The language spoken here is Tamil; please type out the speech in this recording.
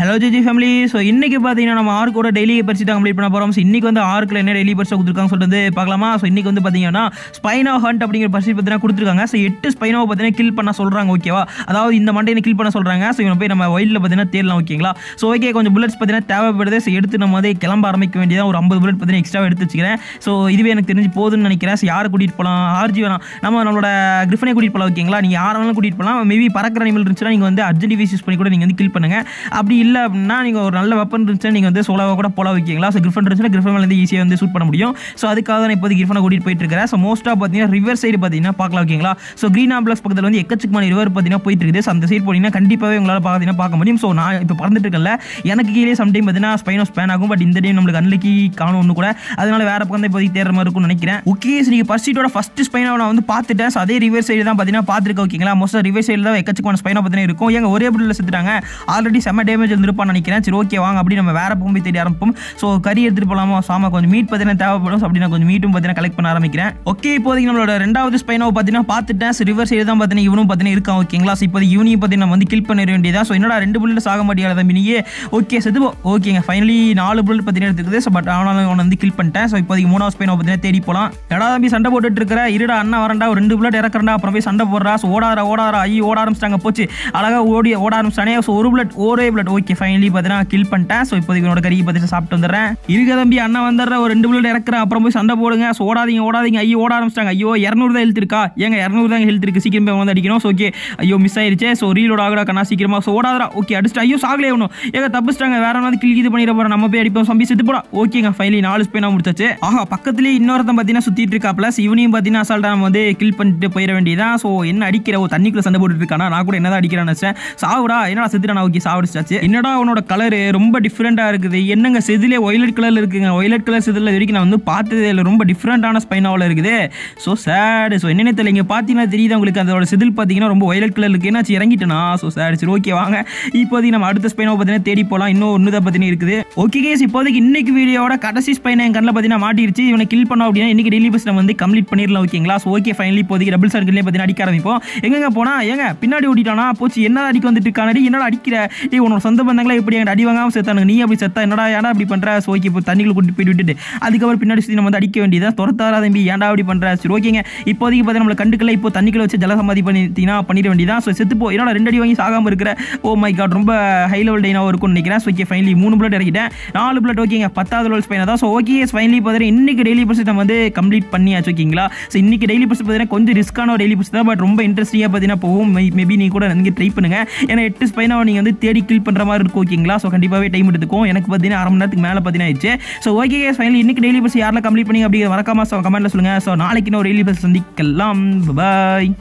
ஹலோ ஜிஜி ஃபேமிலி ஸோ இன்னைக்கு பார்த்தீங்கன்னா நம்ம ஆர்க்கோட டெய்லி பரிசு தான் கம்ப்ளீட் பண்ண போகிறோம் ஸோ இன்னைக்கு வந்து ஆர்க்கில் என்ன டெய்லி பரிசு கொடுத்துருக்காங்க சொல்லிட்டு வந்து பார்க்கலாமா ஸோ இன்னைக்கு வந்து பார்த்தீங்கன்னா ஸ்பைனோ ஹண்ட் அப்படிங்கிற பரிசு பார்த்தீங்கன்னா கொடுத்துருக்காங்க ஸோ எட்டு ஸ்பைனோவை பார்த்தீங்கன்னா கில் பண்ண சொல்கிறாங்க ஓகேவா அதாவது இந்த மண்டையை கில் பண்ண சொல்கிறாங்க ஸோ இவனை போய் நம்ம ஒயிலில் பார்த்தீங்கன்னா தேடலாம் ஓகேங்களா ஸோ ஓகே கொஞ்சம் புல்லட்ஸ் பார்த்தீங்கன்னா தேவைப்படுது ஸோ எடுத்து நம்ம வந்து கிளம்ப ஆரம்பிக்க வேண்டியதான் ஒரு ஐம்பது புல்லட் பார்த்தீங்கன்னா எக்ஸ்ட்ரா எடுத்து வச்சுக்கிறேன் ஸோ இதுவே எனக்கு தெரிஞ்சு போதும்னு நினைக்கிறேன் ஸோ யாரை கூட்டிகிட்டு போகலாம் ஆர்ஜி வேணாம் நம்ம நம்மளோட கிரிஃபனை கூட்டிகிட்டு போகலாம் ஓகேங்களா நீங்கள் யாரை வேணாலும் கூட்டிகிட்டு போகலாம் மேபி பறக்கிற அனிமல் இருந்துச்சுன்னா நீங்கள் வந்து அர்ஜென்ட் வீஸ் யூஸ் பண்ணி கூட நீங்கள் வந்து கில் பண்ணுங்க அப்படி இல்லை அப்படின்னா நீங்கள் ஒரு நல்ல வெப்பன் இருந்துச்சுன்னா நீங்கள் வந்து சோலாவை கூட போல வைக்கிங்களா ஸோ கிரிஃபன் இருந்துச்சுன்னா கிரிஃபன் மேலே வந்து ஈஸியாக வந்து ஷூட் பண்ண முடியும் ஸோ அதுக்காக தான் இப்போது கிரிஃபனை கூட்டிகிட்டு போயிட்டு இருக்கிறேன் ஸோ மோஸ்ட்டாக பார்த்தீங்கன்னா ரிவர் சைடு பார்த்தீங்கன்னா பார்க்கலாம் ஓகேங்களா ஸோ க்ரீன் ஆம்பிளக்ஸ் பக்கத்தில் வந்து எக்கச்சக்கமான ரிவர் பார்த்தீங்கன்னா போயிட்டு இருக்குது ஸோ அந்த சைடு போனீங்கன்னா கண்டிப்பாகவே உங்களால் பார்த்தீங்கன்னா பார்க்க முடியும் ஸோ நான் இப்போ பறந்துட்டு இருக்கேன்ல எனக்கு கீழே சம்டைம் பார்த்தீங்கன்னா ஸ்பைனோ ஸ்பேன் ஆகும் பட் இந்த டைம் நம்மளுக்கு அன்னைக்கு காணும் ஒன்று கூட அதனால வேற பக்கம் தான் இப்போதைக்கு தேடுற மாதிரி இருக்கும்னு நினைக்கிறேன் ஓகே நீங்கள் பர்சிட்டோட ஃபஸ்ட் ஸ்பைனாவை நான் வந்து பார்த்துட்டேன் ஸோ அதே ரிவர் சைடு தான் பார்த்தீங்கன்னா பார்த்துருக்கேன் ஓகேங்களா மோஸ்ட்டாக ரிவர் சைடில் தான் எக்கச்சக்கமான ஸ்பைனா பார்த்தீங்கன்னா இருக்கும் ஏங்க ஒரே புல்லில் செத்துட்டாங்க ஆல்ரெடி செம்ம டேமேஜ் இருந்திருப்பான்னு நினைக்கிறேன் சரி ஓகே வாங்க அப்படி நம்ம வேற பக்கம் போய் தேடி ஆரம்பிப்போம் ஸோ கறி எடுத்துட்டு போகலாமா சாமா கொஞ்சம் மீட் பார்த்தீங்கன்னா தேவைப்படும் ஸோ அப்படி நான் கொஞ்சம் மீட்டும் பார்த்தீங்கன்னா கலெக்ட் பண்ண ஆரம்பிக்கிறேன் ஓகே இப்போதைக்கு நம்மளோட ரெண்டாவது ஸ்பைனாவை பார்த்தீங்கன்னா பார்த்துட்டேன் ஸோ ரிவர் சைடு தான் பார்த்தீங்கன்னா இவனும் பார்த்தீங்கன்னா இருக்கான் ஓகேங்களா ஸோ இப்போ இவனையும் பார்த்தீங்கன்னா நம்ம வந்து கில் பண்ணிட வேண்டியதா ஸோ என்னடா ரெண்டு புல்லில் சாக மாட்டேங்கிறத தம்பி நீயே ஓகே செதுவோ ஓகேங்க ஃபைனலி நாலு புல்லட் பார்த்தீங்கன்னா எடுத்துக்குது ஸோ பட் ஆனாலும் அவனை வந்து கில் பண்ணிட்டேன் ஸோ இப்போதைக்கு மூணாவது ஸ்பைனாவை பார்த்தீங்கன்னா தேடி போகலாம் எடா தம்பி சண்டை போட்டுட்டு இருக்கிற இருடா அண்ணா வரண்டா ஒரு ரெண்டு புல்லட் இறக்குறா அப்புறம் போய் சண்டை போடுறா ஸோ ஓடாரா ஓடாரா ஐயோ ஓட ஆரம்பிச்சிட்டாங்க போச்சு அழகா ஓடி ஓட ஆரம்பிச்சிட்டானே ஸோ ஒரு புல்லட் ஒரே புல்லட் ஓகே ஃபைனலி பார்த்தீங்கன்னா கில் பண்ணிட்டேன் ஸோ இப்போதைக்கு என்னோட கறி பார்த்துட்டு சாப்பிட்டு வந்துடுறேன் இருக்க தம்பி அண்ணா வந்துடுற ஒரு ரெண்டு புல்லட் இறக்குறேன் அப்புறம் போய் சண்டை போடுங்க ஸோ ஓடாதீங்க ஓடாதீங்க ஐயோ ஓட ஆரம்பிச்சிட்டாங்க ஐயோ இரநூறு தான் ஹெல்த் இருக்கா ஏங்க இரநூறு தான் ஹெல்த் இருக்கு சீக்கிரம் போய் வந்து அடிக்கணும் ஸோ ஓகே ஐயோ மிஸ் ஆயிருச்சு ஸோ ரீலோட் ஆகுடா கண்ணா சீக்கிரமா ஸோ ஓடாதரா ஓகே அடிச்சிட்டு ஐயோ சாகலே ஒன்றும் ஏங்க தப்பிச்சிட்டாங்க வேற மாதிரி கில் இது பண்ணிட போகிறோம் நம்ம போய் அடிப்போம் சம்பி செத்து போடா ஓகேங்க ஃபைனலி நாலு ஸ்பேனா முடிச்சாச்சு ஆஹா பக்கத்துலேயே இன்னொருத்தன் பார்த்தீங்கன்னா சுற்றிட்டு இருக்கா ப்ளஸ் இவனையும் பார்த்தீங்கன்னா அசால்ட்டாக நம்ம வந்து கில் பண்ணிட்டு போயிட வேண்டியதான் ஸோ என்ன அடிக்கிற ஓ தண்ணிக்குள்ள சண்டை போட்டுட்டு இருக்கானா நான் கூட என்னதான் அடிக்கிறான்னு நினச்சேன் சாவுடா என்னடா செத்துட்டானா ஓகே சாவடிச்சாச்சு என்னடா அவனோட கலரு ரொம்ப டிஃப்ரெண்ட்டாக இருக்குது என்னங்க செதிலே ஒய்லட் கலரில் இருக்குங்க ஒய்லட் கலர் செதில் வரைக்கும் நான் வந்து பார்த்ததே இல்லை ரொம்ப டிஃப்ரெண்ட்டான ஸ்பைனாவில் இருக்குது ஸோ சேடு ஸோ என்னென்ன தெரியல இங்கே பார்த்தீங்கன்னா தெரியுது உங்களுக்கு அதோட செதில் பார்த்தீங்கன்னா ரொம்ப ஒய்லட் கலர் இருக்கு என்னாச்சு இறங்கிட்டேனா ஸோ சேடு சரி ஓகே வாங்க இப்போதைக்கு நம்ம அடுத்த ஸ்பைனாவை பார்த்தீங்கன்னா தேடி போகலாம் இன்னும் ஒன்று தான் பார்த்தீங்கன்னா இருக்குது ஓகே கேஸ் இப்போதைக்கு இன்னைக்கு வீடியோட கடைசி ஸ்பைனை என் கண்ணில் பார்த்தீங்கன்னா மாட்டிருச்சு இவனை கில் பண்ணோம் அப்படின்னா இன்னைக்கு டெய்லி பஸ் நம்ம வந்து கம்ப்ளீட் பண்ணிடலாம் ஓகேங்களா ஸோ ஓகே ஃபைனலி இப்போதைக்கு டபுள் சர்க்கிள்லேயே பார்த்தீங்கன்னா அடிக்க ஆரம்பிப்போம் எங்கெங்க போனா ஏங்க பின்னாடி ஓடிட்டானா போச்சு என்ன அடிக்க வந்துட்டு இருக்கானடி என்னடா அடிக்கிற ஏய் உன்னோட சொந்த பந்தங்களா எப்படி எங்க அடி வாங்காம செத்தானுங்க நீ அப்படி செத்தா என்னடா ஏன்டா அப்படி பண்ற ஸோ ஓகே இப்போ தண்ணிக்குள்ள கூட்டிட்டு போயிட்டு விட்டுட்டு அதுக்கப்புறம் பின்னாடி சுற்றி நம்ம வந்து அடிக்க வேண்டியதா துரத்தாரா தம்பி ஏன்டா அப்படி பண்ற சரி ஓகேங்க இப்போதைக்கு பார்த்தா நம்மளை கண்டுக்கல இப்போ தண்ணிக்குள்ள வச்சு ஜலசமாதி பண்ணிட்டீங்கன்னா பண்ணிட வேண்டியதா ஸோ செத்து போ என்னடா ரெண்டு அடி வாங்கி சாகாம இருக்கிற ஓ மை காட் ரொம்ப ஹை லெவல் டைனாக இருக்கும்னு நினைக்கிறேன் ஸோ ஓகே ஃபைனலி மூணு பிளட் இறக்கிட்டேன் நாலு பிளட் ஓகேங்க பத்தாவது லெவல் ஸ்பைனா தான் ஸோ ஓகே ஃபைனலி பார்த்தீங்கன்னா இன்னைக்கு டெய்லி பர்ஸ் நம்ம வந்து கம்ப்ளீட் பண்ணியாச்சு ஓகேங்களா ஸோ இன்னைக்கு டெய்லி பர்ஸ் பார்த்தீங்கன்னா கொஞ்சம் ரிஸ்க்கான ஒரு டெய்லி பர்ஸ் தான் பட் ரொம்ப இன்ட்ரெஸ்டிங்காக பார்த்தீங்கன்னா போகும் மேபி நீ கூட நீங்கள் ட்ரை பண்ணுங்க ஏன்னா எட்டு ஸ்பைனாவை நீங்கள் வந்து தேடி கில் பண்ணுற மாதிரி இருக்கும் ஓகேங்களா ஸோ கண்டிப்பாகவே டைம் எடுத்துக்கும் எனக்கு பார்த்தீங்கன்னா அரை மணி நேரத்துக்கு மேலே பார்த்தீங்கன்னா ஆயிடுச்சு ஸோ ஓகே ஃபைனலி இன்னைக்கு டெய்லி பஸ் யாரெல்லாம் கம்ப்ளீட் பண்ணி அப்படிங்கிற மறக்காம கமெண்ட்டில் சொல்லுங்கள் ஸோ நாளைக்கு இன்னும் டெய்லி பஸ் சந்திக்கலாம் பாய்